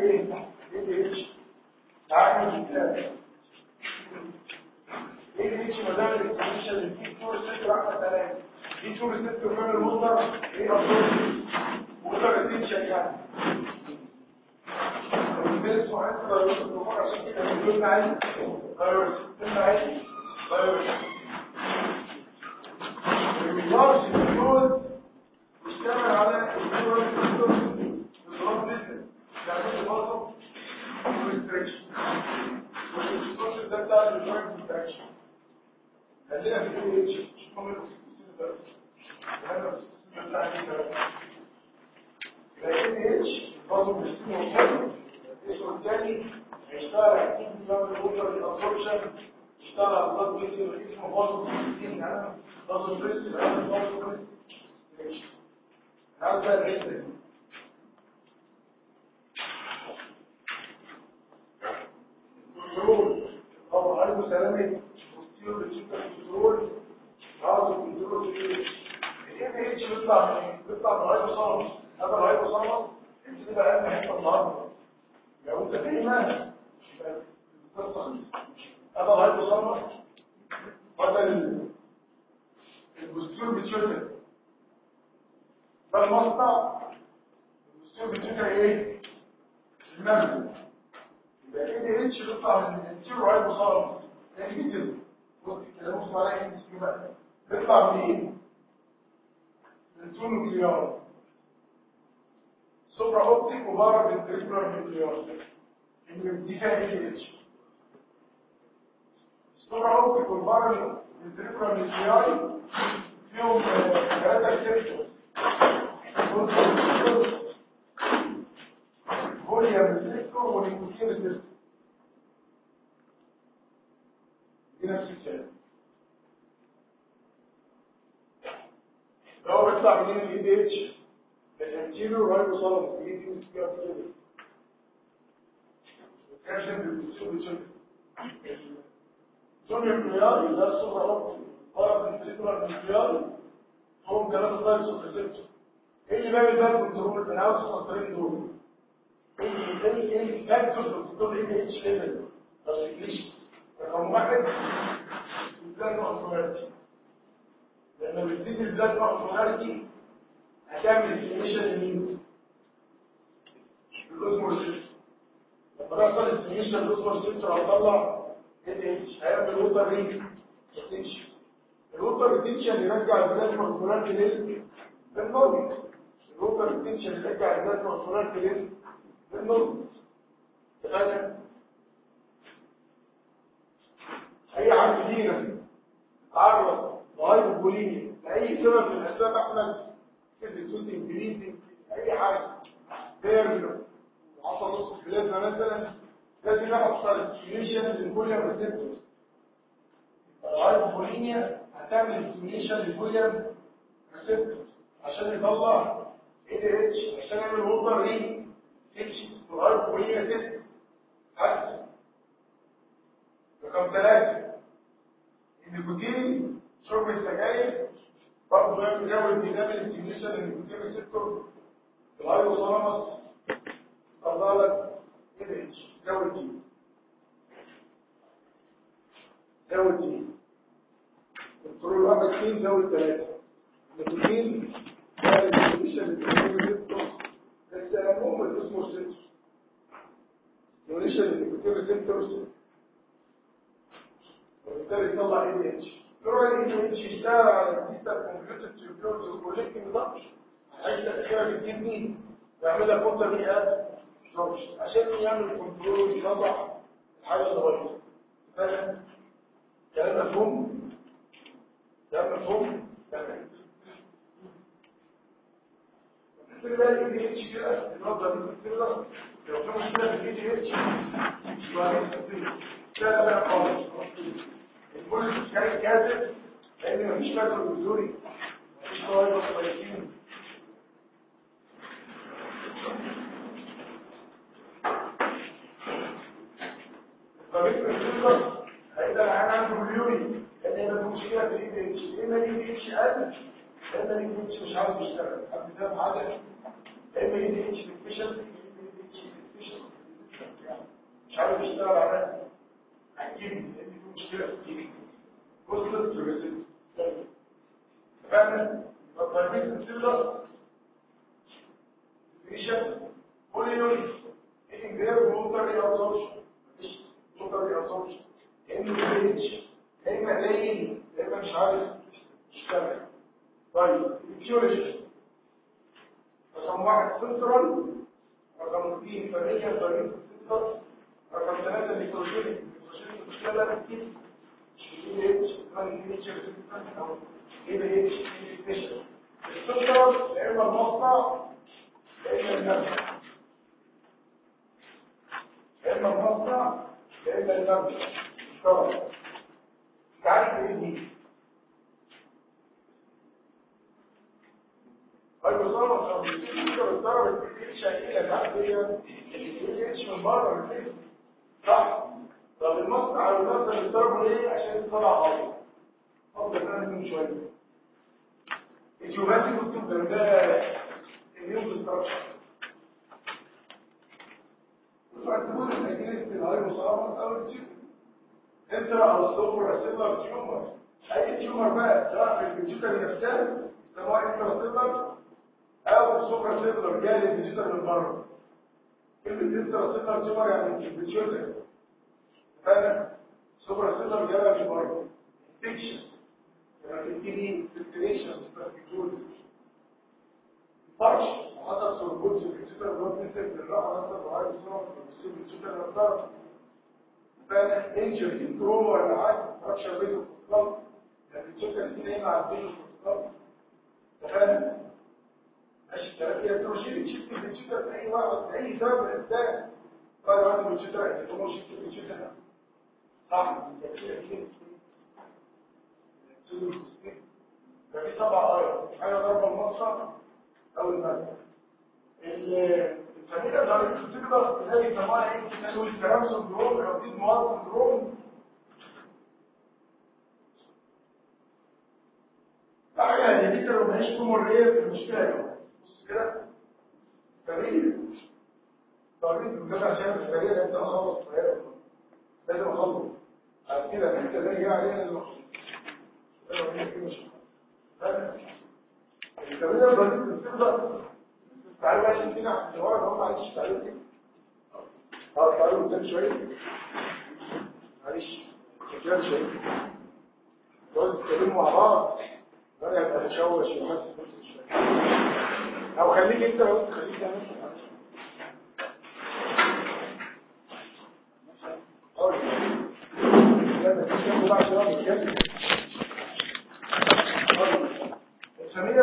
ايه ايه اتش تعالوا نشوف ايه اتش مدام الاكسبشن اللي فيه طول ست واحده ثلاثه دي طول ست وكام الموتر ايه ابروش موتر اتنشن يعني البيت معين غيروس الامور عشان كده بنقول عايز غيروس انت عايز غيروس المارش الجول بيشتغل على الجول بالظبط جدا يعني برضه ريستريكشن والريستريكشن ده بتاع الجوينت ريستريكشن خلينا في الاي اتش مش مهم الاكسجين ده هذا الاكسجين بتاع الاي اتش برضه بيستخدم اسمه الثاني هيشتغل اكيد بيعمل اوفر الابسوربشن اشتغل على الضغط بيتي اسمه برضه بيستخدم يعني ضغط بريس يعني ضغط بريس هذا الريتم كنترول طبعا عنده سلامه وستيرو بتشكل كنترول عاوز الكنترول في ايه الايه اتش بيطلع من بيطلع من الهايبوثالاموس هذا الهايبوثالاموس انت كده اهم حته النهارده لو انت فاهمها هذا الهايبوثالاموس هذا البوستيرو بتشكل ده المصنع البوستيرو بتشكل ايه المبنى يبقى ايه اتش بيطلع من الانتيرو هايبوثالاموس يعني كده كده بص على ايه اسمه بقى بيطلع منين من النيوكليار سوبرا اوبتيك وبره بالتريبولار نيوكليار ان دي فيها ايه اتش سوبرا اوبتيك وبره بالتريبولار نيوكليار فيهم ثلاثه ريسبتورز فوليوم ريسبتور ونيكوتين ريسبتور دي نفس الكلام لو بيطلع منين الاي دي اتش الانتيريور رايبوسالاموس دي دي فيها كده كاشن بالبوستيريور بتشوف سوريا النياري ده الصورة رب ورق الفليبرا النياري هم ثلاثة دايسوس ريسبتور ايه اللي بيعمل بقى الكنترول من عاوز السطرين دول ايه اللي ايه اللي فاكتور في الكنترول ايه اللي اتش ليفل ريسبليشن رقم واحد البلازما اوتوماتيك لما بتزيد البلازما اوتوماتيك هتعمل استيميشن لمين؟ للاوزموسيس لما يحصل استيميشن للاوزموسيس هتطلع ال اتش هيعمل ووتر ريت ريتنشن الووتر ريتنشن يرجع البلازما اوتوماتيك للنورمال الووتر ريتنشن يرجع البلازما اوتوماتيك للنورمال تمام اي حد فينا تعرض لهايبوبوليميا لاي سبب من الاسباب احمد كده صوت انجليزي اي حاجه بيرجر وحصل نص في بلادنا مثلا لازم يحصل ستيميشن للفوليوم ريسبتور الهايبوبوليميا هتعمل ستيميشن للفوليوم ريسبتور عشان يطلع اي دي اتش عشان يعمل ووتر ري اتش الهايبوبوليميا تست حد رقم ثلاثة النيكوتين شرب السجاير برضه يعمل جو النظام الاستيميشن النيكوتين ريسبتور الهايبوثالاموس طلع لك ال اتش جو الجي جو الجي كنترول واحد اثنين جو الثلاثة النيكوتين يعمل الاستيميشن النيكوتين ريسبتور بس اهمهم الاسمه ريسبتور ستيميشن النيكوتين ريسبتورز وبالتالي يطلع اي دي اتش نوع الاي دي اتش يشتغل على الديتا كمبيوتر تيوبيولز وكوليكتنج ضغط عايز تاخيرها بالكدني ويعملها كونتر رياب عشان يعمل كنترول ويطلع الحاجه اللي بايظه فاهم كلام مفهوم كلام مفهوم تمام كده الاي دي اتش كده النظره دي كده لو في مشكله في الاي دي اتش يبقى لا لا خالص الكل جاي كاذب لان مفيش كاذب جذوري مفيش طوائف كويسين فبيبقى الفكرة هيبقى العين عنده مليوني لان هنا في مشكله في الاي دي اتش ليه ما الاي دي اتش قل لان الاي دي اتش مش عاوز يشتغل حد فاهم حاجه لان الاي دي اتش ديفيشن الاي دي اتش ديفيشن مش عارف يشتغل على هتجيب لان في مشكله في الجيب وصلت للرسل فاهم فالتربيط السيلر ديفينيشن كل يونت ان غير موتر ريابسوربشن مفيش موتر ريابسوربشن ان بريدج يا اما قليل يا اما مش عارف يشتغل طيب الفيولوجي رقم واحد سنترال رقم اثنين فرية ضريب السنتر رقم ثلاثة النيتروجين النيتروجين بتشتغل كتير ايه اتش كان نيتشر او ايه اتش سبيشال السنترال يا اما المصنع يا اما المبنى يا اما المصنع يا اما المبنى طبعا تعرف ايه دي المصنع لو بيصير الضرب الكتير شايلة تحت هي الاتش من بره الفيلم صح طب المصنع او المصنع بيضربوا ليه عشان يطلع عالي افضل انا من شويه الجوباتي مكتوب ده اليوم ديستراكشن وتعتبر الاجنس الهاي مصابه او الجيب انت او الصفر اسيلر تيومر اي تيومر بقى سواء في الكمبيوتر نفسها سواء انت اسيلر او سوبر سيلر جاي للكمبيوتر من بره كلمه انت اسيلر تيومر يعني الكمبيوتر فاهم سوبر سيلر جاي من بره انفكشن يعني بتدي فلتريشن في فرش حدث سربوت في الكمبيوتر بلوك نسب للراحه نفسها بغايه الصوره في الكمبيوتر نفسها فانا انجري تروما ولا حاجه فراكشر بينه في القلب لكن الكمبيوتر الاثنين مع البينه في القلب فاهم ماشي الكلام ده تروشيل تشيل الكمبيوتر في اي وقت اي سبب من الانسان طيب هذا الكمبيوتر هيكون شيل الكمبيوتر صح ففي طبعا ايضا حاجه ضربه المصنع او الماده الفاميليا ضربه بتقدر تلاقي طبعا ايه تقول الكلام سندروم او في مواد سندروم حاجه يعني دي لو ماهيش توموريه في المشكله بص كده فاميليا ضربه بجد عشان الفاميليا لازم اخلص لازم اخلص على كده انت زي علينا المخصوص الكاميرا بس بتبدا تعالوا بقى نشوف كده على الورق هم معلش تعالوا كده اه تعالوا قدام شويه معلش قدام شويه تقعدوا تتكلموا مع بعض وانا ابقى مشوش وحاسس بنفسي شويه او خليك انت لو انت خليك يا ماشي معلش اه لما تتكلموا بقى شويه نتكلم الثانية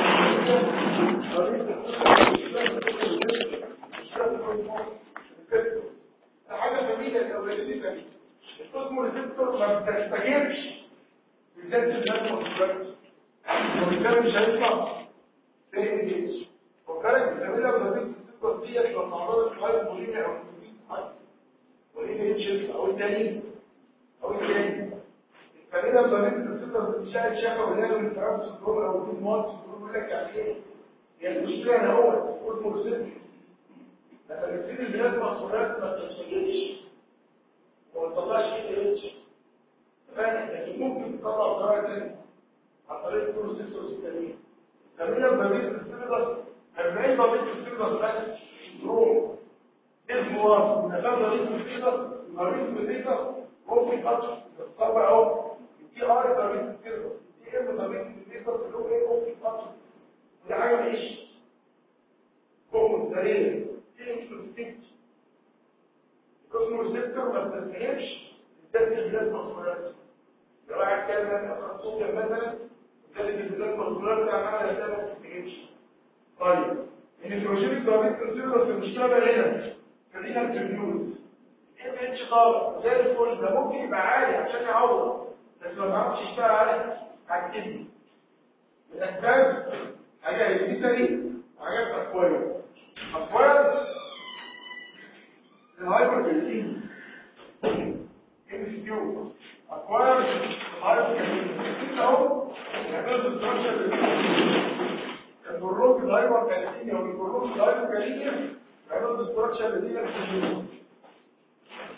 الحاجة جميلة الأولانية دي الاسم ريسبتور ما بتستجيبش بالذات الناس والسبب وبالتالي مش هيطلع تي ان اتش وكانت الجميلة الريسبتور دي لما تعرضت لحاجة مهمة أو حاجة والان اتش أو التاني أو التاني فكده ضريبه الفطره بتشاهد شافه ولاده من فرامس الدروم او وجود مواد الدروم يقول لك يعني ايه هي المشكله ان هو قلت مرسل لما بتبتدي البلاد مصدرات ما بتشتغلش وما تطلعش ايه اتش فاهم لكن ممكن تطلع درجه ثانيه عن طريق كل ست وستين فمن ضريبه الفطره 40 ضريبه الفطره بس دروم اسمه واحد من اسباب ضريبه الفطره ضريبه الفطره ممكن تطلع تطلع اهو دي ار ضريبه الكيرف دي ام ضريبه الكيرف اللي هو ايه ممكن تطلع ودي حاجه مش كومن سريع دي مش بتستنج الكوسمو ريسبتور ما بتستهمش تسجل البلاد مصدرات لو واحد كان مثلا صوفيا مثلا تسجل البلاد مصدرات عملها ده ما بتستهمش طيب النيتروجين الضريبه الكيرف المشكله هنا خلينا نتريبيوت ام اتش طالع زي الفل ده ممكن يبقى عالي عشان يعوض بس لو ما تعرفش تشتغل عليه هتكتبني من اسباب حاجه هيديتري وحاجات اكوير اكوير الهايبر كالسين ام اس كيو اكوير الهايبر كالسين اهو يعملوا ستراكشر البروك الهايبر كالسين او البروك الهايبر كالسين يعملوا ستراكشر لدي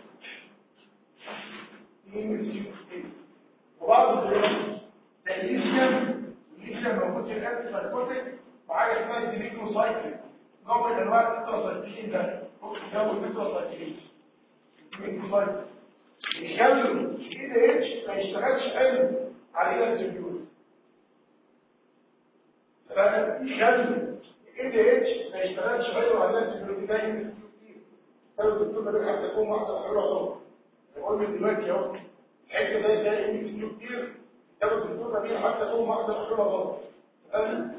وبعض الدراسات الليثيوم الليثيوم موجود في الانتي سايكوتيك وحاجه اسمها الديميكروسايكل نوع من انواع التراسايكلين ده ممكن جو التراسايكلين الديميكروسايكل يخلوا الاي دي اتش ما يشتغلش حلو على الانتيبيوت فيخلوا الاي دي اتش ما يشتغلش حلو على الانتيبيوت ده كتير فلو الدكتور ده حتى تكون واحده حلوه اهو بقول لك دلوقتي اهو الحته ده ده ان في كتير تاخد الدكتور دي حتى تكون واحده حلوه اهو انا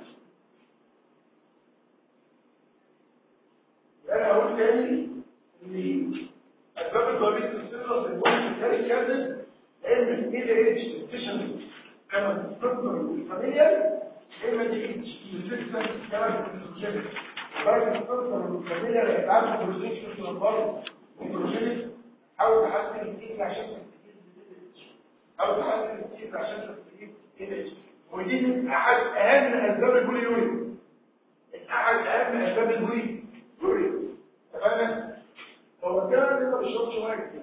انا هقول تاني ان اسباب الضريب السيرة الوقت الثاني كانت علم الاي دي اتش سبيشال كما تذكر الفاميليا علم دي اتش سيستم كما البروجيكت وبعد تذكر الفاميليا اللي هتعمل بروجيكت في البر البروجيكت حاول تحسن التيم عشان تستفيد حاول تحسن التيم عشان تستفيد اي اتش ودي من احد اهم اسباب البولي يوري احد اهم اسباب البولي يوري تمام هو كان انت بتشرب شويه كتير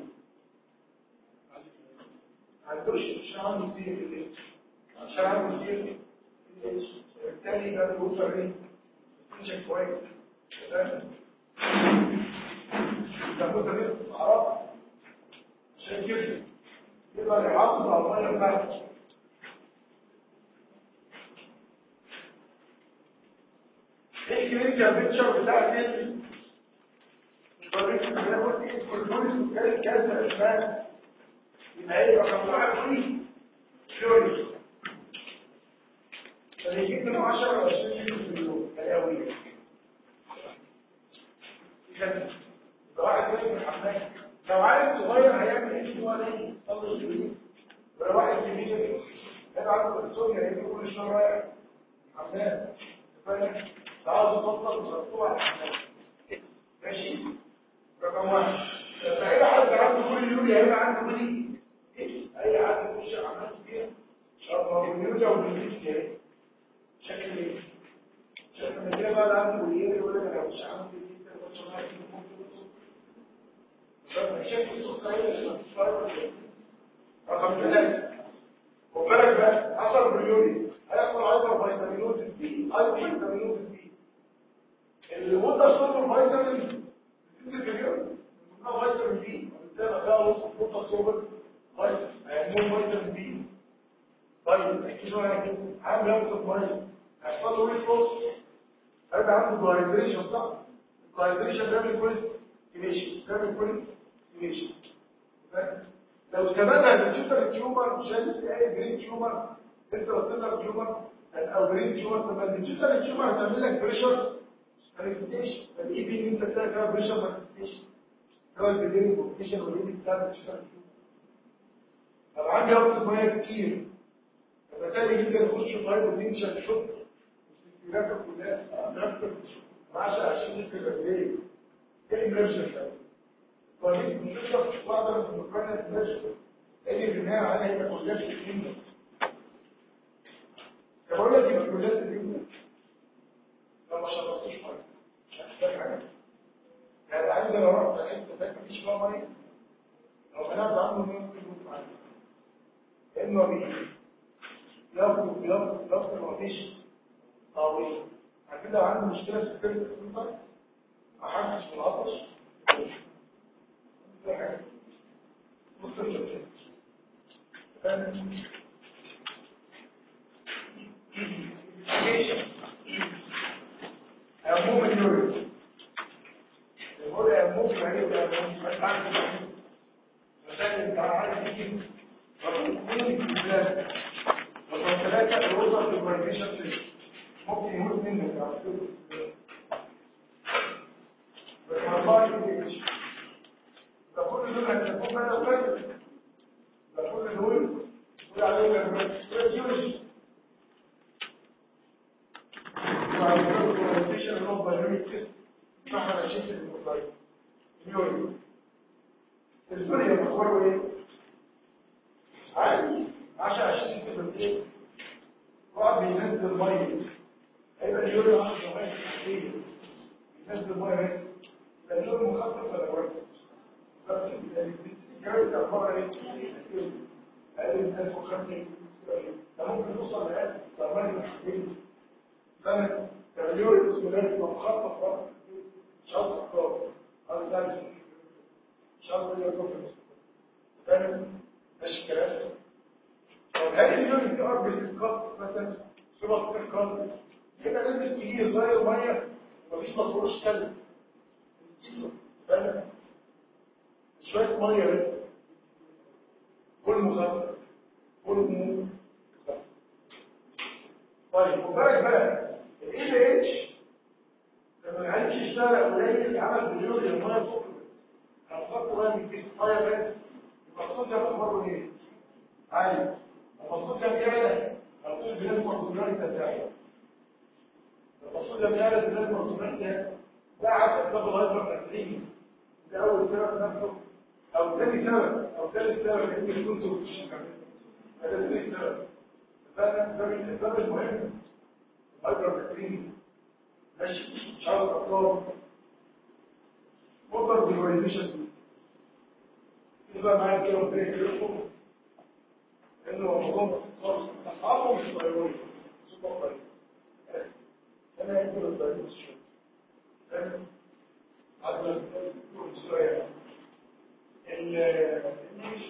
عندوش مش عنده كتير في الليل عشان عنده كتير في الليل التاني ده الوتر ايه تمشي كويس تمام ده الوتر ايه اعراض عشان كده يقدر يحافظ على الميه بتاعته ايه الكلينيكال بيكتشر بتاعت ايه طريق انا قلت ايه كل كان كذا اسماء يبقى هي رقم واحد فيه فلوريس فيجيب من 10 ل 20 لتر في اليوم تلاويه كده واحد جاي من الحمام لو عيل صغير هيعمل ايه هو نايم يصلي الجنين ولو واحد كبير هيبقى عنده انسولين هيجي كل شويه رايح حمام فاهم عاوز يبطل ويحطوه على الحمام ماشي رقم واحد فأي حد عنده كل يولي هيبقى عنده بني أي حد يخش عملت فيها رقم اليولي أو بالنسبة يعني شكل ايه؟ شكل من كده بقى عنده بني يقول لك أنا مش عامل بني أنا مش عامل بني شكل السكر هي رقم ثلاثة وبالك بقى حصل باليولي هيحصل هايبر فيتامينوز بي هايبر فيتامينوز بي المدة صفر فيتامين اليوم فيتامين بي وبالتالي بقى وصف نقطة صوبر هيعملوا فيتامين بي طيب اكيد هو يعني عامل يوصف ميه هيحصل له ريسبوس هيبقى عنده دايريشن صح الدايريشن ده بيكون كليشن ده بيكون كليشن لو ثبتها بتشوفها التيومر مش لازم اي جرين تيومر انت بتصدر تيومر او جرين تيومر طب بتشوفها التيومر هتعمل لك بريشر مانيفستيشن الاي بي انت تلاقي فيها بريشر مانيفستيشن هو البيدين بوكيشن والاي بي بتاعك تشتغل طب عندي وقت ميه كتير فبالتالي جدا يخش ميه وتنشن شوط الاستثمارات كلها نفسك معاش عشان نفكر ايه ايه المرشة طيب مش واحدة من المقارنة المرشة لان في النهاية عليها هي كلها في بقول لك يبقى كلها في لو ما شربتوش ميه مش هتحتاج حاجه يعني عايز لو رحت حته فاكر مفيش فيها ميه لو بنات عنده مين يجيب معايا لانه بي ياخد ياخد ياخد مفيش طويل عشان كده عنده مشكله في الكلى السلطه احسش بالعطش بص أموم اليورين يقول أموم يعني أموم بس عارف مثلا أنت عارف تجيب رقم اثنين في البلاد رقم ثلاثة الوصل في الكواليفيشن ممكن يموت منك على طول رقم أربعة يجيش ده كل دول هتكون بقى وفاكر ده كل دول يقول عليهم راديولوجي الكواليفيشن اللي هو بايونيك تيست نحن نشيل الموبايل اليورين السوريا مخبره ايه؟ عادي 10 20 كيلو ايه؟ واحد بينزل ميه هيبقى اليورين 10 دقايق ساعتين ينزل ميه بس يبقى اليورين مخفف ولا كويس؟ بس جابت أخبار إيه؟ أقل من 1050 ده ممكن توصل لأقل ثمانية وعشرين سنة تغيير الإنسولات ومخطط وقت شرط أفكار هذا ده شرط يربط فاهم ماشي الكلام طب هل اليوم دي أربع القط مثلا صورة في القلب يبقى لازم تجي صغير مية ومفيش مصروش كلب فاهم شوية مية بس كل مخدر كل مو طيب وبالك بقى ال اتش لما العيش يشتغل قليل عمل مليون الميه فوق لو خدت ميه من كيس ميه بس يبقى الصوديوم اخباره ايه؟ عالي لما الصوديوم يعلى هتقول بنسبه مقدورات تزايد لما الصوديوم يعلى بنسبه مقدورات ده عشان تاخد هايبر نفسيه ده اول سبب نفسه او ثاني سبب او ثالث سبب ان يكون توكسيك هذا ثاني سبب فانا ده من الاسباب المهمه هايبر نفسيه ماشي شرط اطلال موتر فيجواليزيشن يبقى معايا كده ربنا يكرمكم انه رمضان خالص اصعبه مش طيروني سوبر طيب انا يمكن الطيرون شويه فاهم عدنا نقول شويه الانجليش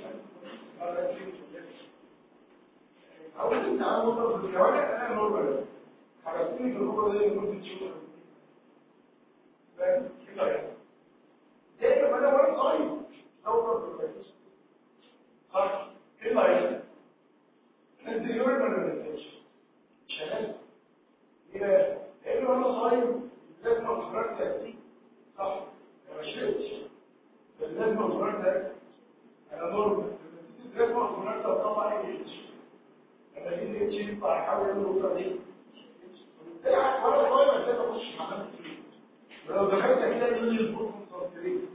أول أنت عن موتر في الجوانب أنا نورمال حركتني في الركبة دي لمدة شهور فاهم كده يعني دايما انا واقف صايم دورة في الكويس صح ايه اللي هيحصل؟ انت يوري ما نزلتش شغال ليه لانه انا صايم لازم اخرج تاكسي صح ما شربتش بس لازم اخرج تاكسي انا نورمال لازم اخرج تطلع اي اتش لما يجي اتش يطلع يحاول يعمل الوقت دي تلعب وانا صايم عشان اخش حمام كتير ولو دخلت كده يقول لي الفوق مصدرين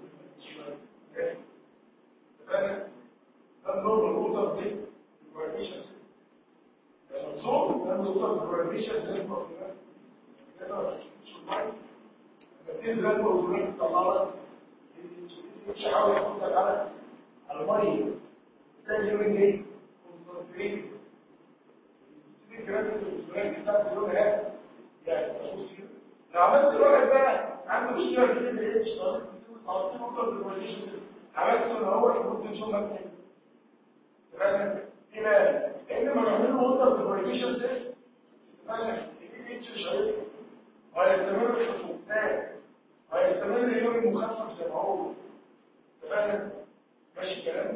فاهم النور الوتر دي الكورديشن المنظور ده الوتر الكورديشن زي ما قلنا كده بتنزل الموضوعات تطلع لك مش حاول يحط لك على الميه تاني يوم جاي كونسنتريت دي الكلام اللي الدكتور بتاع بيقول لك يعني لو عملت الواحد بقى عنده مشكله في ال اتش طالب تعطيه نقطه بالكواليشن عملت ان هو ممكن ثم اثنين فاهم هنا لان ما نعمل له نقطه بالكواليشن ده فاهم ال اتش مش هيطلع وهيستمر في الفقدان وهيستمر اليوم المخفف زي ما هو فاهم ماشي الكلام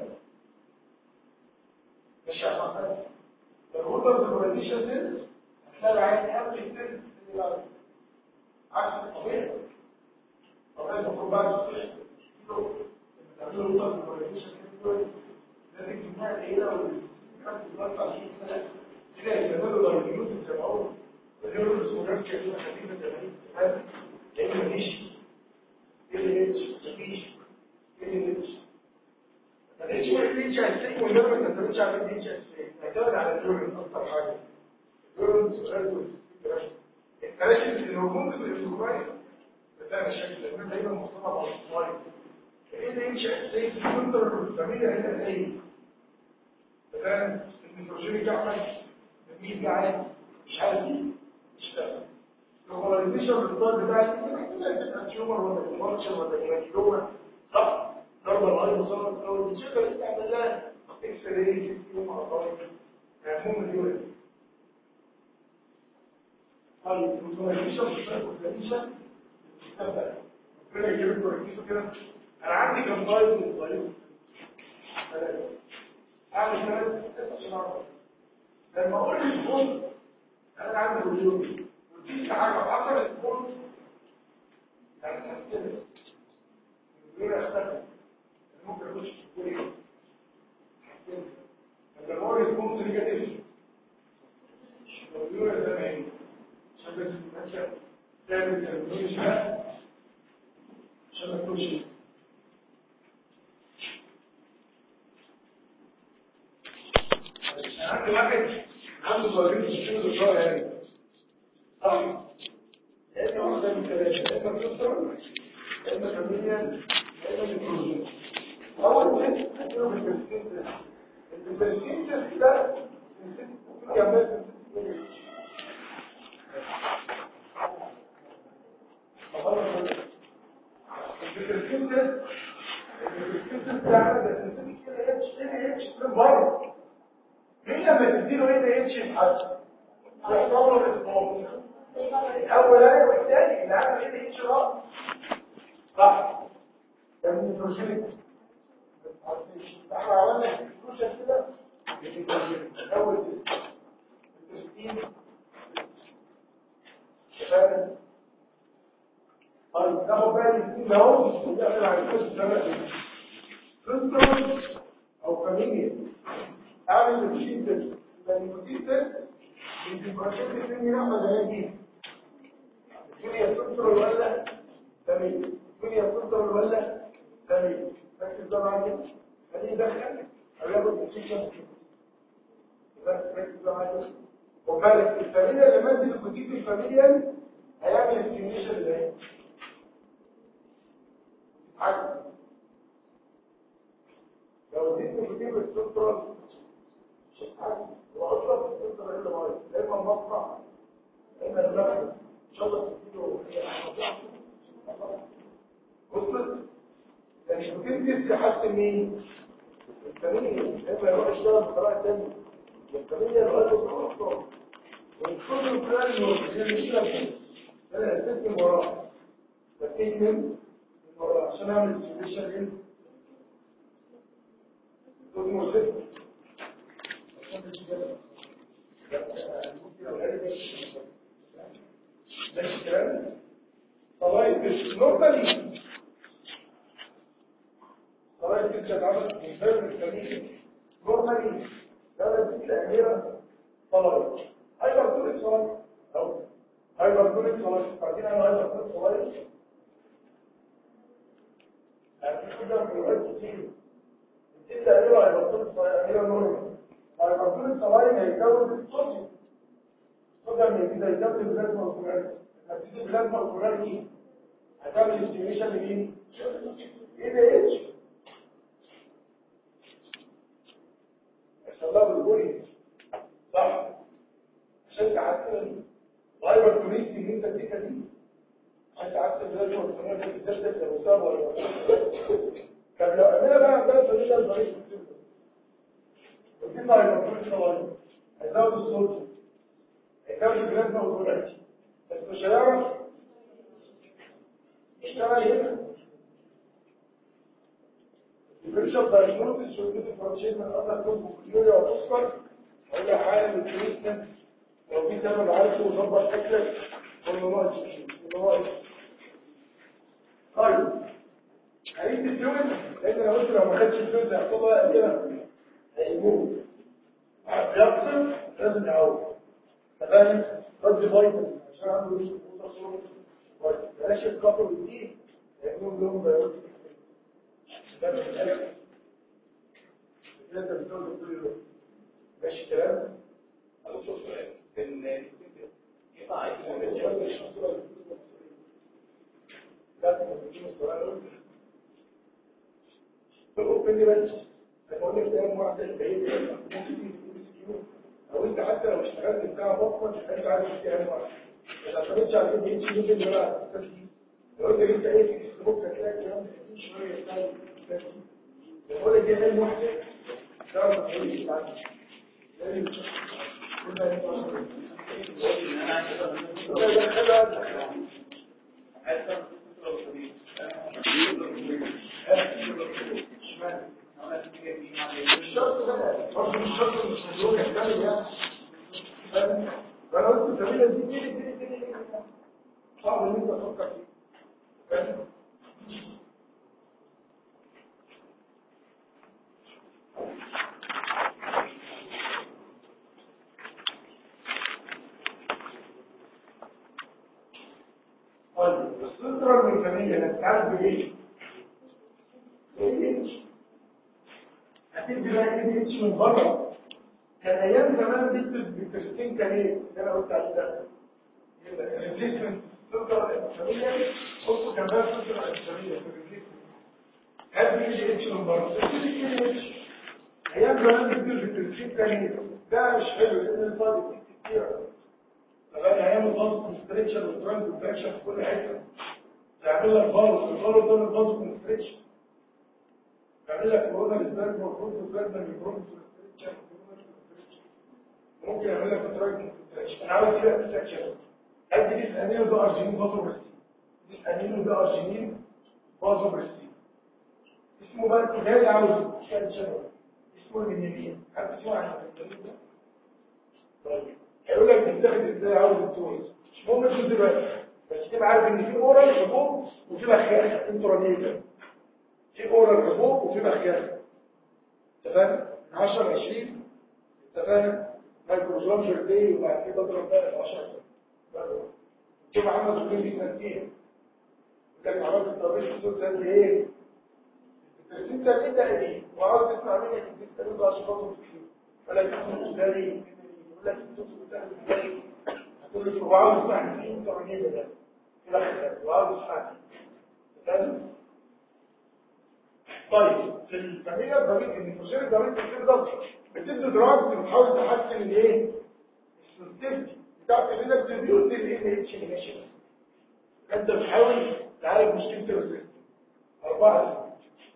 ماشي يا حسن النقطه بالكواليشن ده هتلاقي عايز قبل التست عكس الطبيعي طبيعي المفروض بعد الصحة تعملوا نقطة في الكواليفيشن لازم تجمع العيلة والحد يتوقع شيء كده كده يتملوا لو الجنود الجمعون واليورو السودان كده خفيفة تمام تمام لأن مفيش ال اتش مفيش ال اتش ما تقولش واحد اتش هيستيك وده ما تعتمدش على ال اتش اعتمد على اليورو أكتر حاجة اليورو السودان لكن الهجوم في الكويس ده مشاكل لان دايما مصطلح على الصلايد ايه اللي يمشي اساسي في كونتر الفاميليا هنا ايه فاهم النيتروجين جعفر مين جعان مش عارف ايه اشتغل الكولونيزيشن بالضرب بتاع تبقى تيومر ولا كونفرشن ولا جرانيلوما صح ضربه الغير مصاب او الشجره اللي تعمل لها اكس راي تيومر ضرب مهم اليورين طيب الكولونيزيشن بالضرب ربنا يجيبك ويركزوا كده انا عندي كم طيب من الطيب اعمل ثلاث عشان اعرف لما اقول لي الفول انا عندي مليون ودي حاجه حصلت الفول يعني هتكلم غير اختلف ممكن اخش في الكوري لما اقول الفول نيجاتيف مليون ده ما هي عشان بس تتاكد تعمل تنفيذ بقى عشان ما تكونش عندي واحد عنده ضريبة الشيء الإجراء يعني صح يا إما واحدة من ثلاثة يا إما كسر يا إما ثمانية يا إما نيتروجين اول تيست هتعمله بالبرسكين تيست البرسكين تيست ده يعمل البرسكين تيست البرسكين تيست ده عمل ده اتش ان اتش من بره مين لما تديله ان اتش لحد يحصل له ريسبونس الاولاني والثاني اللي عمل ان اتش راس صح كان البروجيكت احنا عملنا الكونكلوجن كده اول التسليم شباب طيب ناخد بقى الاثنين ده اهو ونعمل على الكورس ده سنترال او فاميليا اعمل الشيء ده يبقى النيكوتين ده الديمبراشيت الثاني ناخد هذه الدنيا سنترال ولا فاميليا الدنيا سنترال ولا فاميليا ركز ده معايا خليه يدخل او ياخد الشيء ركز ده معايا وبالك الفاميليا لما انت النيكوتين في الفاميليا هيعمل استيميشن ازاي حاجه لو اديتني كتير السنترال مش حاجه واصلا في السنترال اللي معايا يا اما المصنع يا اما المخزن ان شاء الله تديله وصلت يعني كتير دي تحسن مين الفاميليا يا اما يروح يشتغل بطريقه ثانيه الفاميليا لغايه الدكتور والدكتور الفلاني اللي بيشتغل انا هستسلم وراه بستسلم وراه عشان اعمل سوليوشن طوائف نورمالي طوائف تتعامل مجرد الكمية نورمالي لا تجي الأميرة طوائف أيضا كل طوائف أو أيضا كل طوائف بعدين أنا أيضا كل طوائف هتجي كده من الوقت كتير إلا أيوة هيبطل أيوة نورمال هيبطل الصلايم هيكون الصوديوم الصوديوم يزيد هيكون البلازما الكورالي هتزيد البلازما الكورالي هتعمل استيميشن لمين؟ ايه ده اتش الله بالبولي صح عشان تعسل الهايبر كوميتي اللي انت اديتها دي عشان تعسل البلازما الكورالي بتتسلسل لو صاب ولا طب لو عملنا بقى عندنا فانيلا الضريب ودينا هيبقى كل صلايم هيزود الصوت هيزود البلازما والكورالي بس مش هيعرف اشتغل هنا البريشر دايجنوستس شركة الفرنشيز من أثر كتب كلية وتذكر أي حالة من الكريستن لو في سبب عارفه وظبط أكلك كله ناقص كله ناقص طيب هيدي الفلويد لأن أنا قلت لو ما خدش الفلويد هيحصل له كده هيموت بيفصل لازم يعوض تمام رد فيتامين عشان عنده ريش وتصور بلاش الكفر والدين لأنهم لهم بيوت ده مش الألم ده بتقول كل يوم ماشي الكلام أنا أصول سؤال إن يقع عايز اللي بس هقول لك ده واحد بعيد او انت حتى لو اشتغلت بتاع بطل انت عارف ايه واحد ما تعتمدش على كده يمشي يوم اللي بقى لو انت جبت اي في ممكن تلاقي كلام شويه بتاع بقول لك ايه واحده تعرف ايه يعني الشرط ده برضه مش شرط مش مجنون يعمل يعني فانا قلت الفاميليا دي دي دي دي دي صعب ان انت تفكر فيه طيب السنترال ميكانيكا هتتعرف بايه؟ هتدي بقى ايه اتش من بره كان ايام زمان بنت بترسين كان ايه؟ اللي انا قلت عليه ده الريبليسمنت سنترال ميكانيكا قلت كان بقى سنترال ميكانيكا في الريبليسمنت هات اي جي اتش من بره اي جي اتش ايام زمان كتير في التركيب تاني ده مش حلو لان الفاضي كتير فبقى ايام الباص كونستريكشن والترانس كونتراكشن في كل حته يعمل لك بالو البالو ده الباص كونستريكشن يعمل لك كورونا الاسبان والكروز بلازما الكروز كونستريكشن ممكن يعمل لك ترايك انا عاوز كده تستكشف هل دي اسانينو ده ارجينين بازو برستين دي اسانينو ده ارجينين بازو برستين اسمه بقى تجاري عاوز شان شبه اسمه المنيمين حد تسمع عن المنيمين ده طيب هيقول لك بتاخد ازاي عاوز التويز مش مهم تدوس دلوقتي بس تبقى عارف ان في اورال حبوب وفي بخاخه انترانيتا في اورال حبوب وفي بخاخه اتفقنا 10 20 اتفقنا مايكروجرام جردي وبعد كده اضرب بقى في 10 شوف عمل سكرين دي سنتين لك عملت التطبيق في صوت قد ايه الترتيب ده ده ايه وعاوز تسمع مني الترتيب ده ده عشان خاطر كتير ولا يكون ده ليه يقول لك الدكتور بتاعك ازاي هتقول له هو عاوز يسمع مني انت راجل ده كده وعاوز يسمع مني طيب في الفاميليا الضمير ان الفصيل الضمير كتير ضغط بتدي دراج بتحاول تحسن الايه السنسيتيفيتي بتاعت انك تبيوت الايه اتش انيميشن انت بتحاول تعالج مشكله الريزيست اربعه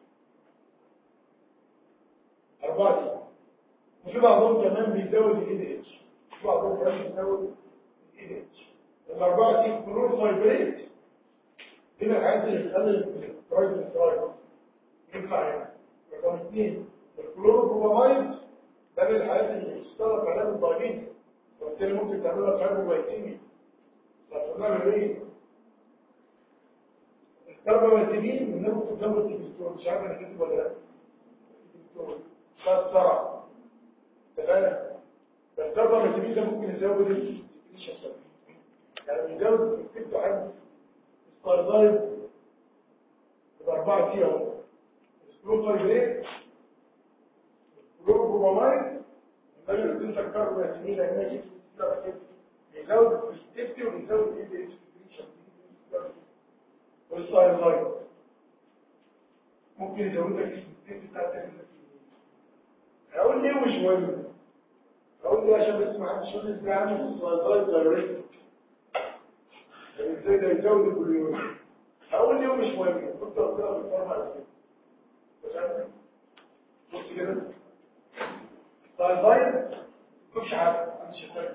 اربعه وفي بعضهم كمان بيزود الاي دي اتش في بعضهم كمان بيزود الاي دي اتش الاربعه دي كلور فايبريت دي من الحاجات اللي بتقلل الدرايف سترايك ينفع يعني رقم اثنين الكلوروبرومايد ده من الحاجات اللي بتشتغل في علاج الدايبيتس وبالتالي ممكن تعمل لك هايبوغلايكيميا فتعمل ايه؟ الكربامازيبين من ممكن تزود الكوليسترول مش عارف انا كاتب ولا لا الكوليسترول فالصرع تمام الكربامازيبين ده ممكن يزود السكريشن يعني يزود الكتب عن الستاردايد بأربعة كتير اهو السكروفايبريت الكلوروبرومايد ده اللي بتنسى الكربامازيبين لانها جبت بيزود السكريشن وبيزود الاي دي اتش والسايلايت ممكن يزود لك السنسيتي بتاعت هقول ليه مش مهم هقول ليه عشان بس ما حدش يقول لي ازاي عامل السايلايت دايركت ازاي ده يزود كل يوم هقول ليه مش مهم كنت قلت لها بالفورمه على كده بص كده السايلايت مش عارف مش فاهم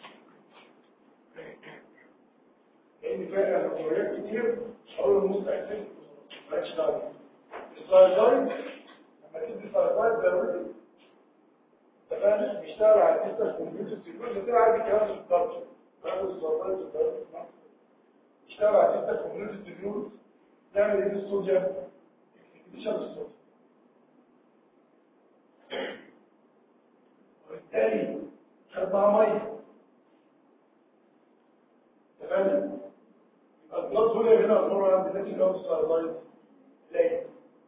لان فعلا الاموريات كتير اول المستقبل مالكش دعوه السايلايت لما تدي سايلايت ضروري اتفقنا بيشتغل على السيستم كمبيوتر سيكول ده عارف الكلام في الكالتشر باخد السايلايت والضروري بيشتغل على السيستم كمبيوتر سيكول نعمل ايه بالصوديوم اكتيفيشن الصوديوم وبالتالي خد معاه ميه تمام البلاد فوليا هنا عباره عن بتاتي اللي هو السايلايت قليل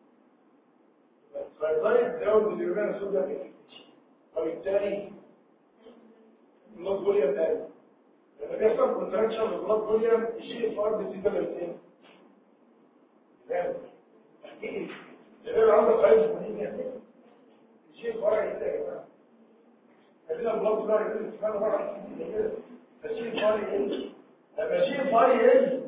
السايلايت ده باليوريان صوديوم اكتيفيشن وبالتالي البلاد فوليا قليل لما بيحصل كونتراكشن للبلاد فوليا الجي اف ار بيزيد ولا بيقل؟ اكيد ده عندك عايز منين الجي اف ار هيقل يا جماعه خلينا البلاد فوليا يقل سبحان الله الرحمن كده الجي اف ار يقل لما الجي اف ار يقل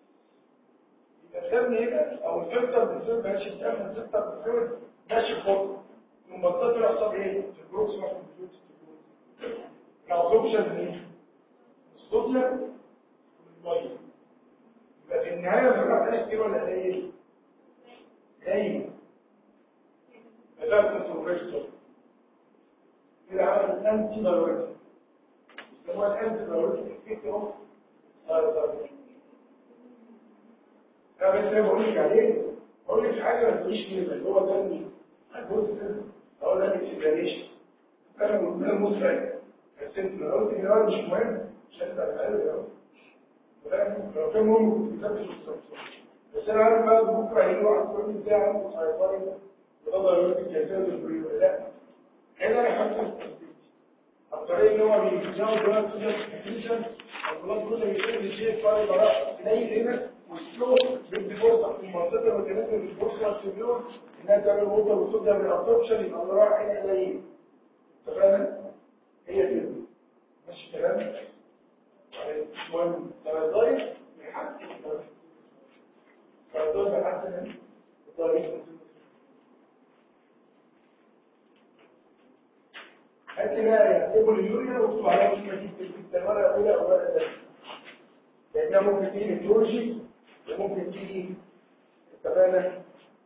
الدم هنا او الفلتر بالذات ماشي الدم الفلتر بالذات ماشي فوق ثم الضغط يحصل ايه في البروكسيما كونفيوز الابزوربشن ايه الصوديوم والميه يبقى في النهايه الزرع ده كتير ولا قليل قليل مثلا كونتروفيرسال كده عمل انتي بايوريتي هو الانتي بايوريتي افكت اوف ده بس انا بقول لك عليه بقول لك حاجه ما تقوليش كلمه اللي هو ده اللي هتبص اقول لك اكسبلانيشن انا بقول لك مسرع بس انت لو قلت ان هو مش مهم مش هتبقى الحل ده لو كان مهم كنت كتبت بس انا عارف بقى بكره هيجي واحد يقول لي ازاي عنده سيطره وده يقول لك كذا لا هنا انا حاسس الطريق اللي هو بيتجاوز بقى السوشيال اكسبريشن البلاد كله بيشيل الشيء فارق براء قليل هنا والسلو بيدي فرصه في منطقه الميكانيزم اللي بتبص على السيلول انها تعمل ووتر وصوديوم ريابسوربشن يبقى اللي رايح هنا قليل تمام هي كده ماشي كلام مش مهم فالدايت بيحسن فالدايت بيحسن الدايت هات لي بقى يكتبوا اليوريا واكتبوا عليها مش مجيب في الورقه الاولى او الورقه الثانيه لانها ممكن تيجي ميتولوجي وممكن تيجي اتفقنا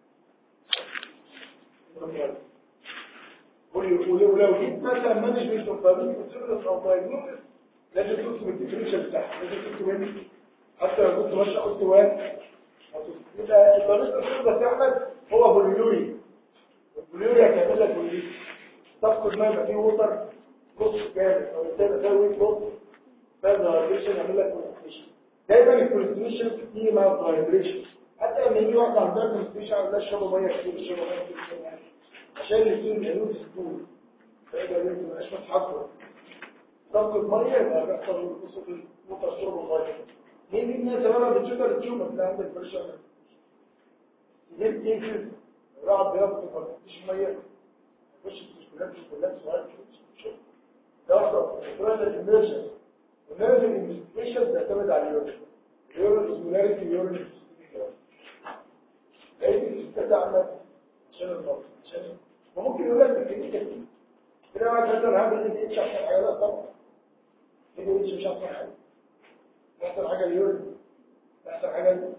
ولو جيت مثلا مانجمنت اوف بابين كونسيرنس او دايجنوستس لازم تكتب الديفينيشن بتاعها لازم تكتب انت حتى لو كنت ماشي قلت واد يبقى الطريقه الخطه بتاعتك هو بوليوري البوليوري هتعمل لك بوليوري تفقد ما يبقى فيه ووتر نص كامل او بالتالي ده ويت نص فاهم الهايدريشن يعمل لك كونستيشن دايما الكونستيشن بتيجي مع الهايدريشن حتى لما يجي واحد عندها كونستيشن عندها شرب ميه كتير شرب ميه كتير عشان الاثنين يعملوا سكون فيبقى لازم ما يبقاش متحضر تفقد ميه يبقى بيحصل قصه الووتر شرب الميه ليه دي الناس لما بتشوفها التيومر اللي عندك بريشر جيب كيسز الراعي بيفقد ما فيش ميه مش كلها كلها صغيره شوف ده واحده كلها الاميرجن الاميرجن انفستيجيشن بتعتمد على اليورين اليورين اوزمولاريتي اليورين ايه بتستعمل عشان المرض عشان وممكن يقول لك الكلينيكال كده واحد مثلا هعمل ايه اتش احسن حاجه لا طبعا كده اتش مش احسن حاجه احسن حاجه اليورين احسن حاجه اليورين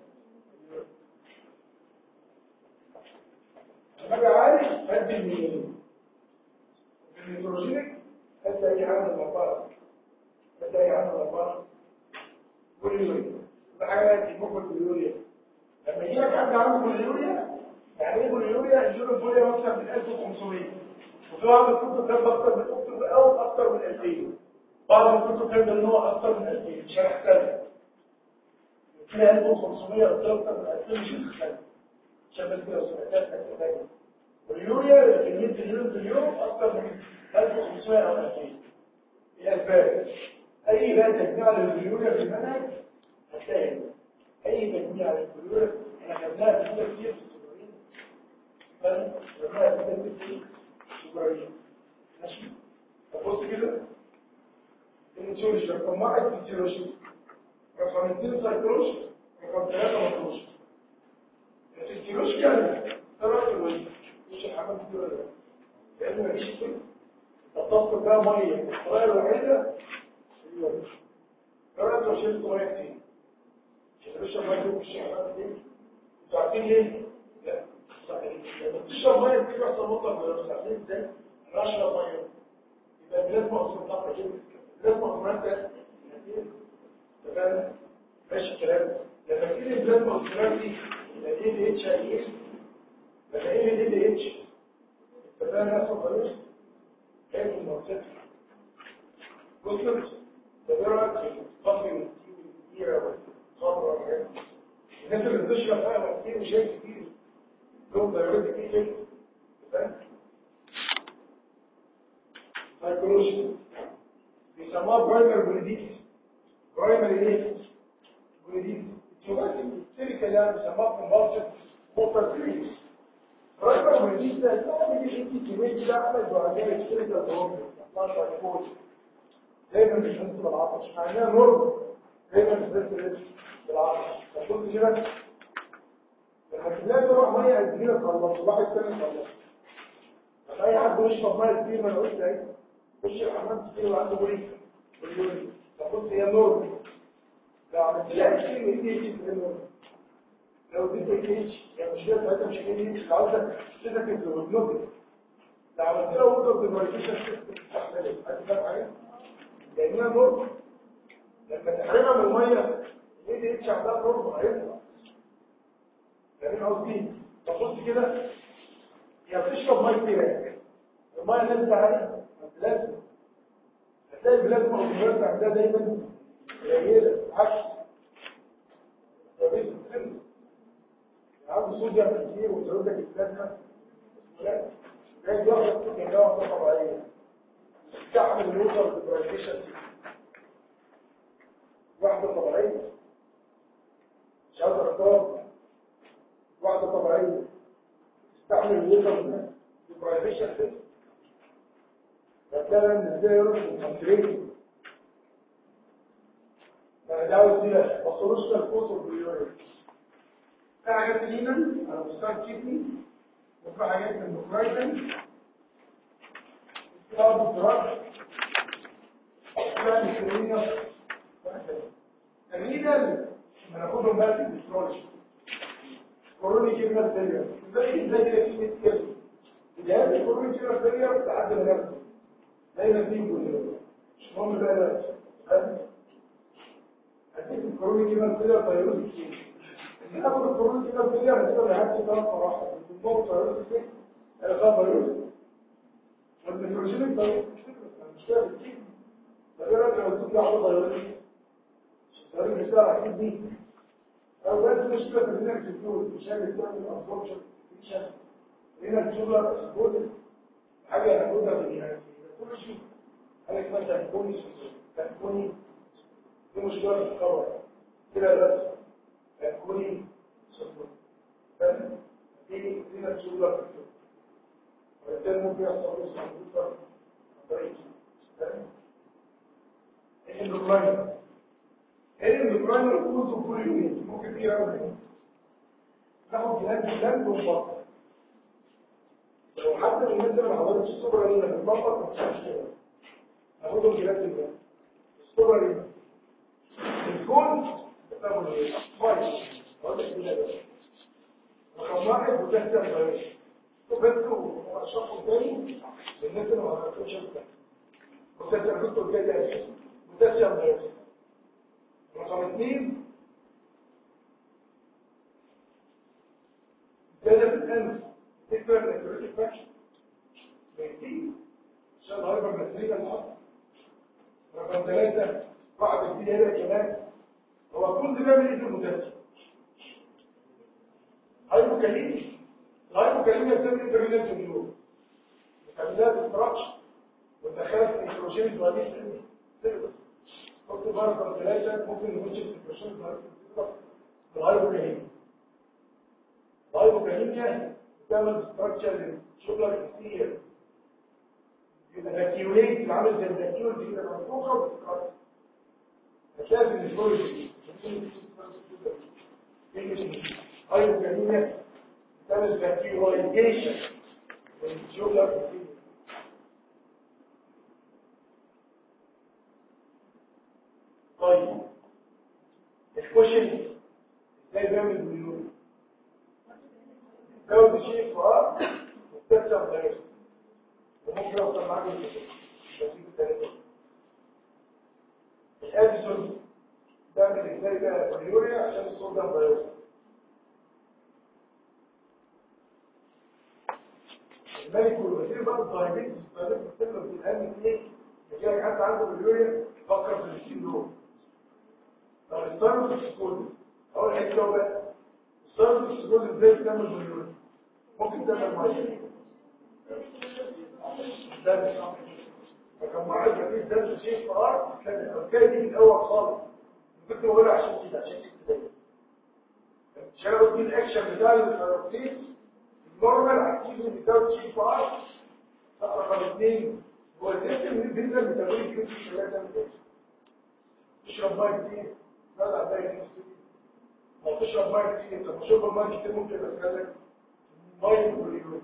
حاجه عارف قد المليون النيتروجينيك قد اي حاجه من الاربعه قد اي حاجه من الاربعه واليوريا ده حاجه تكون باليوريا لما يجي لك حد عنده باليوريا يعني ايه باليوريا اليوريا بوليا مثلا من 1500 وفي بعض الكتب كان اكتر من اكتر او اكتر من 2000 بعض الكتب كان ان هو اكتر من 2000 مش هنحتاج في 1500 او اكتر من 2000 مش هنحتاج عشان بس كده سمعتها في واليوريا كمية اليوريا في اليوم أكثر من 1500 أو 2000 الأسباب أي لا تجميع لليوريا في المنهج هتلاقي أي تجميع لليوريا احنا خدناها في كده كتير في السوبرين خدناها في كده كتير في السوبرين ماشي فبص كده النيتولوجي رقم واحد فيسيولوجي رقم اثنين سايكولوجي رقم ثلاثة مطروش الفيسيولوجي يعني ثلاث الوجه مش الحمام كتير ولا لأنه مفيش كده الضغط بقى مية الطريقة الوحيدة اليوم جربت وشربت مية كتير عشان تشرب مية كتير مش الحمام كتير انتوا عارفين ليه؟ لا صحيح لما تشرب مية كتير يحصل مطلق ولا مش عارفين ازاي؟ انا اشرب مية يبقى بلازما اصلا طاقة كده بلازما اصلا تمام ماشي الكلام لما تيجي البلازما اصلا دي يبقى ايه دي اتش اي اس لما ايه دي دي اتش اتفقنا نفسه خالص كان المنطقة وصلت لدرجة الفقر كتيرة والخمر والحاجات الناس اللي بتشرب قهوة كتير وشاي كتير لهم ضرورات كتير فاهم؟ سايكولوجي بيسموها برايمر بوليديتس برايمر ايه؟ بوليديتس التوماتيك السيليكال يعني بيسموها كومبارشن موتر رقم الجديد ده يعني دي انت كميه ده عمل وعجبت الشركه الضوابط 12 فوق دايما بيحس بالعطش مع انها نورمال دايما بيحس بالعطش فقلت كده لما تلاقي تروح ميه كبيره تخلص واحد تاني خلص لما اي حد يشرب ميه كتير ما يقولش ايه يخش الحمام كتير وعنده بريك فقلت هي نورمال لو عملت لها كتير من دي دي نورمال لو دي تكيش يعني مش كده ساعتها مش هيجي مش عاوزك كده كده وبنوكل لو عملت لها ووتر ديفايديشن سيستم تستحمل عايز فاهم حاجه لانها نورمال لما تحرمها من الميه ليه دي اتش عندها نورمال هيطلع يعني قصدي تبص كده هي بتشرب ميه كتير الميه نازله عليها لازم هتلاقي البلازما والبلازما عندها دايما قليله عكس طبيعه السن عنده صوديوم كتير وتقول لك البلازما لا لازم ياخد كميه طبيعيه تستحمل الوتر ديبرايفيشن واحده طبيعيه مش عاوز ارقام واحدة طبيعية تستعمل الوتر ده ديبرايفيشن كده هتلاقي ان ازاي يروح الكونتريت ده عاوز كده ما خلوش الكوتر باليوريك في حاجات لينا على مستوى الكدني وفي حاجات من المكرايتن في بعض الدراج يعني كريميا الرينال هناخدهم بقى في الاسترولوجي كوروني كلمة سرية زي زي كده في كده جهاز الكوروني كلمة سرية لحد ما نفسه دايما فيه كل مش مهم بقى ده هديك الكوروني كلمة سرية طيروز كتير ناخد الكوروني كلمة سرية هنسيبها لحد ثلاث مراحل بنضمه طيروز كتير هيخاف فيروس والميكروجينيك فيروس مش كده كتير فبيقول لك لما تطلع على فيروس الطريق بتاع اكيد دي او بس مشكله في انك تقول مش عارف تعمل ابسوربشن مش عارف هنا الشغل اسبوع حاجه هناخدها في يعني كل شيء حاجه اسمها تكوني تكوني دي مشكله في الخبر كده بس تكوني صفر فاهم دي هنا الشغل في الشغل وبالتالي ممكن يحصل نص عن طريق فاهم الاندوكراين الاندوكراين يكون كل يومين ممكن فيه يوم ناخد جهاز بلاد ونبطل لو حتى من الناس اللي ما حضرتش الصبر لينا بنبطل ما تشوفش كده ناخدهم جهاز بلاد الصبر لينا الكون بتاخد ايه؟ كويس اقول لك كده بس رقم واحد بتهتم بلاش وبنته واشرحهم تاني للناس اللي ما حضرتش الصبر متسع دكتور كده متسع بلاش رقم اثنين جذب الانف تكبر الكريتيك فاكشن بيزيد عشان الهايبر ماتريكا الحصر رقم ثلاثة واحد جديد هنا كمان هو كل ده من ايد المدرس هايبوكاليمي الهايبوكاليميا بتعمل انترنت اليوم بتعملها استراكشر وتدخلها في الكروشين دواليس ممكن مرة ثلاثة ممكن نخش في الكروشين دواليس الهايبوكاليميا الهايبوكاليميا بتعمل استراكشر للشغل كتير يبقى فاكيوليت عامل زي الفاكيول كده منفوخة وبتتكرر هتلاقي في الهيستولوجي هايبوكاليميا بتعمل فاكيولايزيشن للشغل كتير طيب الكوشن ازاي بيعمل مليون لو بشيء فؤاد مستبسم غير وممكن يوصل معاك الكتب ترتيب الثلاثة الاديسون بيعمل ازاي بقى اليوريا عشان الصوديوم فيروس الملك والوزير بقى الضايبين الضايبين بتسبب في الهم اثنين يجيلك حد عنده اليوريا فكر في الاثنين دول طب الصرف السكوزي اول حته هو بقى الصرف السكوزي ازاي بتعمل باليوريا ممكن تعمل ميه ده فكان معاك مفيش ده شيء في ارض كان الحكايه دي من الاول خالص كنت بقولها عشان كده عشان كده شغلوا دي الاكشن بتاع الفيروكسيد النورمال اكتيفيتي بتاع شيء في ارض رقم اثنين هو السيستم من الدنيا بتغيير كده في ثلاثه من تشرب ميه كتير لا لا ده كتير لو تشرب ميه كتير طب شرب الميه كتير ممكن يبقى ميه واليورين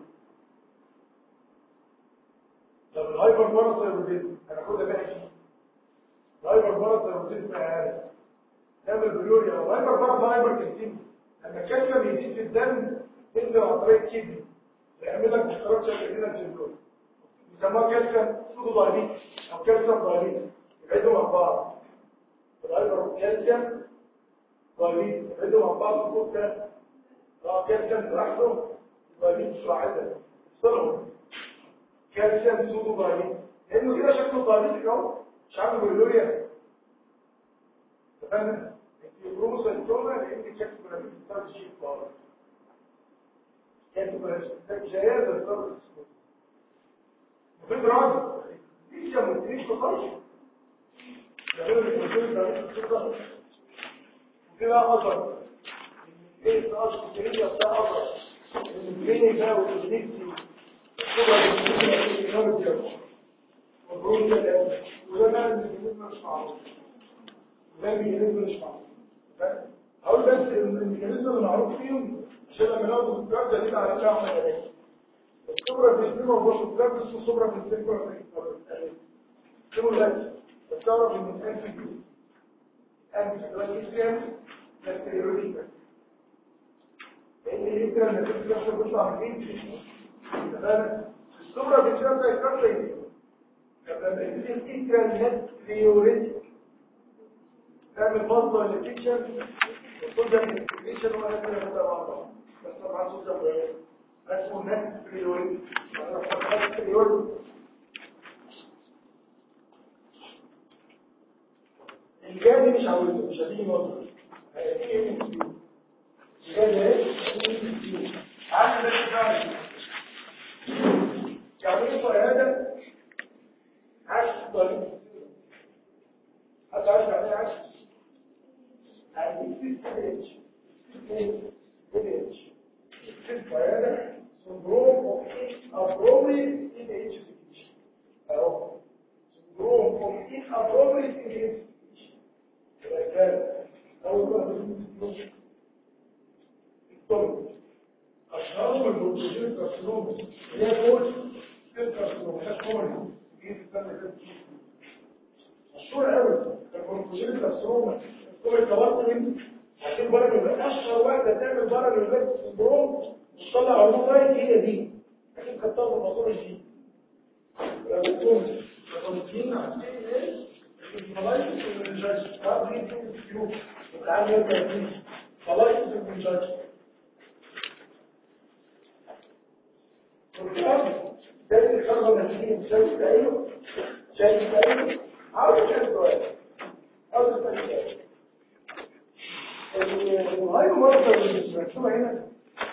طب الهايبر باراسايرويديزم هناخدها بقى شيء الهايبر باراسايرويديزم عارف تعمل بلوريا الهايبر باراسايرويديزم لما الكالسيوم يزيد في الدم ينزل عن طريق الكدني يعمل لك اشتراك شكل هنا الجلوس يسموها كالسيوم سودو ضايليت او كالسيوم ضايليت يبعدوا مع بعض الهايبر كالسيوم ضايليت يبعدوا مع بعض الصوت ده اه كالسيوم لوحده ضايليت سرعه صلهم كالسيوم سودو ضايليت لانه كده شكله ضايليت اهو مش عامل بلوريا تفهم الكروموسوم لان الشكل بيراميد بتاع الشيء خالص كانت بلاش جهاز الصبر وفي دراسه ليش ما تريش خالص يعملوا الكروموسوم ده وكده اثر ايه اصل الكريمه بتاع اضرب الكلينيك ده والكلينيكتي وده بقى الميكانيزم مش معروف ده الميكانيزم مش معروف هقول بس الميكانيزم المعروف فيهم عشان لما ناخد الكلام ده كده على كده عمل ايه الصبرة في السنة وضغط الكلام اسمه صبرة في السنة شنو ده بتعرف ان الانف دي انف دلوقتي كام بكتيريولوجيكال لان الهيكتر اللي بتحصل بيطلع من ايه تمام الصبرة في السنة ده يكفي لما يجي الهيكتر نت ثيوريتيك تعمل مصدر للفيكشن وتبدا الفيكشن هو نفس اللي بتاع بعض بس طبعا صوت ده اسمه نت ثيوريتيك انا ثيوريتيك الجاد دي مش عاوزها مش هتيجي مصر هتيجي ام كيو الجاد ايه ام كيو عارف ده الشعر يعني ايه هذا عكس طريق حتى عارف يعني ايه عكس يعني في اتش في اتش في هذا سندروم اوف ابروبريت ان اتش اهو سندروم اوف ابروبريت ان اتش أشهرهم البروتوجين الكارسينوم هي كورس الكارسينوم هي كورس مشهور قوي البروتوجين الكارسينوم كل التوتر عشان برضه يبقى اشهر واحده تعمل ضرر للبيت سندروم وتطلع علوم رايت هي دي عشان خدتها في الموضوع دي لما تكون متوقعين عارفين ايه الفلايتس والمنجاج تعرف ليه دي الفيو وتعالى يرجع دي فلايتس والمنجاج والكلام ده اللي خرج نتيجة شايف تعيله شايف تعيله عاوز كام سؤال عاوز اسأل سؤال الهاي مرضى اللي مكتوبة هنا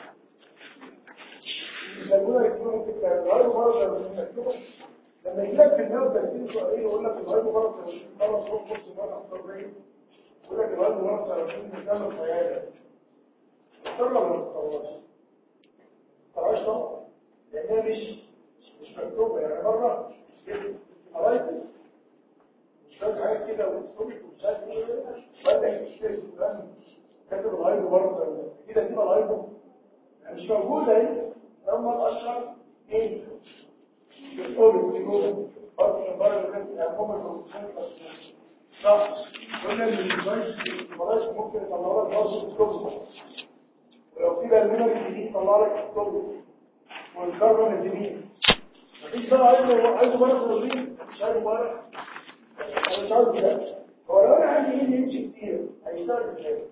يسموها يكتبوا في الهاي مرضى اللي مكتوبة لما يجي لك في الناس 30 سؤال يقول لك الهاي مرضى اللي خلاص روح بص بقى اختار ايه يقول لك الهاي مرضى 30 مكان الخيال اختار ولا ما تختارش؟ ما تختارش طبعا لانها مش مش مكتوبة يعني مرة قرايتي مش فاهم حاجات كده وتسوبك ومش عارف ايه وانت تشتري فلان كاتب الهايبو برضه كده تبقى الهايبو مش موجودة اهي لما الاشهر ايه بتقول تقول برضه المره اللي فاتت يعني هم الموجودين صح قلنا ان الديفايس الديفايس ممكن يطلع لك برضه الكتب ولو في بقى الجديد يطلع لك الكتب والكربون الجديد مفيش بقى عايزه عايزه ورق رصيد مش عايز ورق انا مش عاوز كده هو لو انا عندي ايه يمشي كتير هيشتغل ازاي؟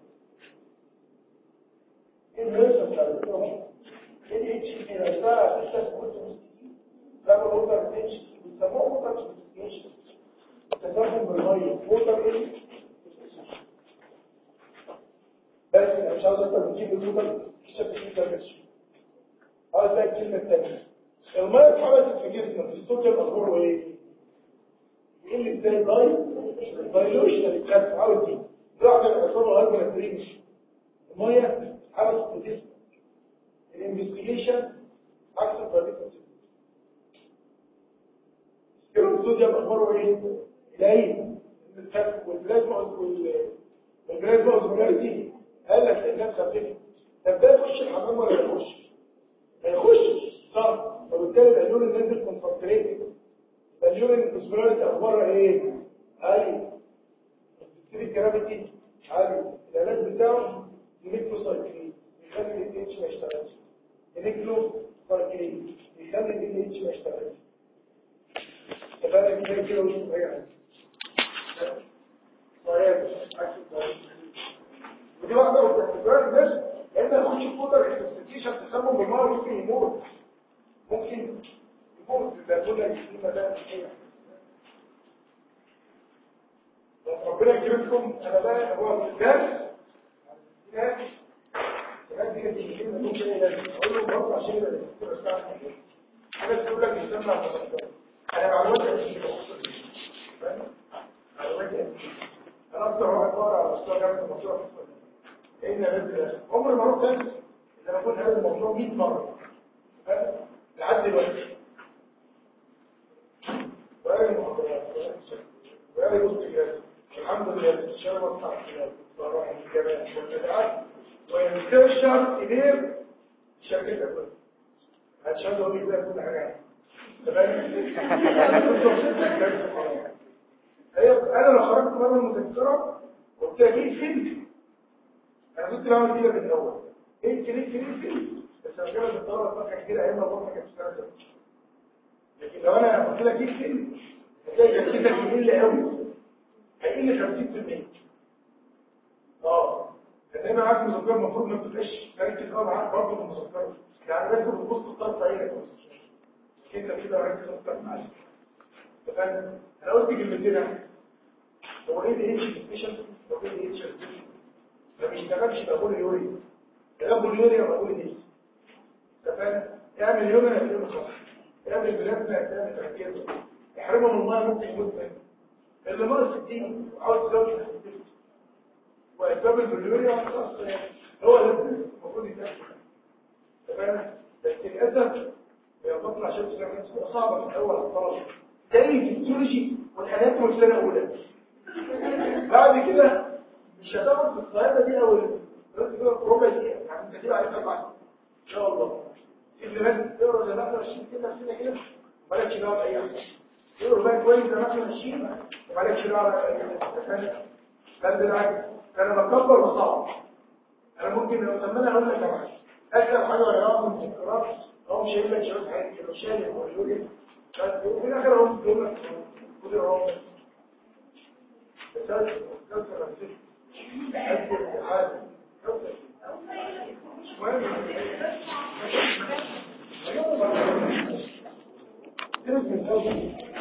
ايه الهرسه بتاع الكتب؟ ايه اللي يمشي كتير هيشتغل هتشتغل كنت لما اوتر بيتش بيسموه اوتر سبيستيشن تسمم بالميه اوتر ايه؟ بس انا مش عاوز اكتر من كلمه اوتر اكتشفت ان ده مش عاوز بقى الكلمه الثانيه الميه اتحبست في جسمك في الصوديوم اخباره ايه؟ يقل ازاي ضايق دايلوشن الكلام عاوز دي واحده من الاصابه غير منتريش الميه اتحبست في جسمك الانفستيجيشن عكس الطريقه الصوديوم اخباره ايه؟ قليل والبلازما والبلازما والبلازما قال لك الناس خفيفه طب ده يخش الحمام ولا ما يخش؟ ما يخشش صح وبالتالي يبقى اليورين نازل كونسنتريتد يبقى اليورين الاسبراليتي اخبارها ايه؟ عالي السيري جرافيتي عالي العلاج بتاعه نيكلوسايكلين يخلي الاي اتش ما يشتغلش نيكلوسايكلين يخلي الاي اتش ما يشتغلش تبقى كده كده مش طبيعي ودي واحدة وتتكرر الناس لأن يخش في فوتر انفستيشن تسمم بالمرة ممكن يموت ممكن يموت إذا كنا يشتري مدام ربنا يكرمكم أنا بقى هو الدرس الناس الناس دي اللي بتجيب ممكن لازم أقول له برضه عشان يبقى الدكتور بتاعك حاجة تقول لك يسمع مصدر انا معلومات قديمه فاهم معلومات قديمه انا اكتر واحد بقرا على مستوى جامعه المنصوره لان لازم عمري ما رحت ان انا كنت هذا الموضوع 100 مره فاهم؟ لحد دلوقتي وقال المحاضرات وقال يقول الحمد لله الشرف بتاع الصراحه الجمال والبدعات وينتشر اليه شركه الأول عشان اقول لك بقى كل حاجه تمام هي انا لو خرجت بره المذكره قلت لها ايه فين انا كنت بعمل كده في الاول ايه كليك كليك كليك بس انا كده بتطور فتره كتير ايام ما بطلع كانت بتشتغل لكن لو انا قلت لك ايه فين هتلاقي تركيزك يقل قوي هيقل 50% اه لان انا عارف المذكره المفروض ما تبقاش مركز قوي معاك برضه في المذكره يعني لازم تبص الطرف عينك انت كده مركز اكتر معاك فاهم انا قلت كلمتين هو ايه الاتش سبيشال هو ايه الاتش ما بيشتغلش بقول يوري بقول يوري بقول ايه فاهم اعمل يوري اعمل خلاص اعمل بلازما اعمل تركيز احرمه من الميه ممكن يموت منه اللي ناقص الدين وعاوز يزود واسباب البلوريا خلاص هو اللي المفروض يتاكل تمام بس للاسف هي بطل عشان تشتغل نفسها صعبه في الاول على الطلبه زي الفسيولوجي والاناتومي في سنه اولى بعد كده مش هتاخد في الصيادة دي او لازم كده ربع دقيقة يعني انت كده عايز بعد ان شاء الله اللي لازم تقرا زي ما احنا ماشيين كده نفسنا كده مالكش دعوه باي حاجه تقرا بقى كويس زي ما احنا ماشيين مالكش دعوه باي حاجه بل بالعكس انا بكبر وصعب انا ممكن لو لما انا اقول لك يا معلم اسهل حاجه ولا يعرف من القرار هو مش هيقول لك شويه حاجات كده شايل ويقول لي وفي الاخر هو بيقول لك خد الرقم Thank you.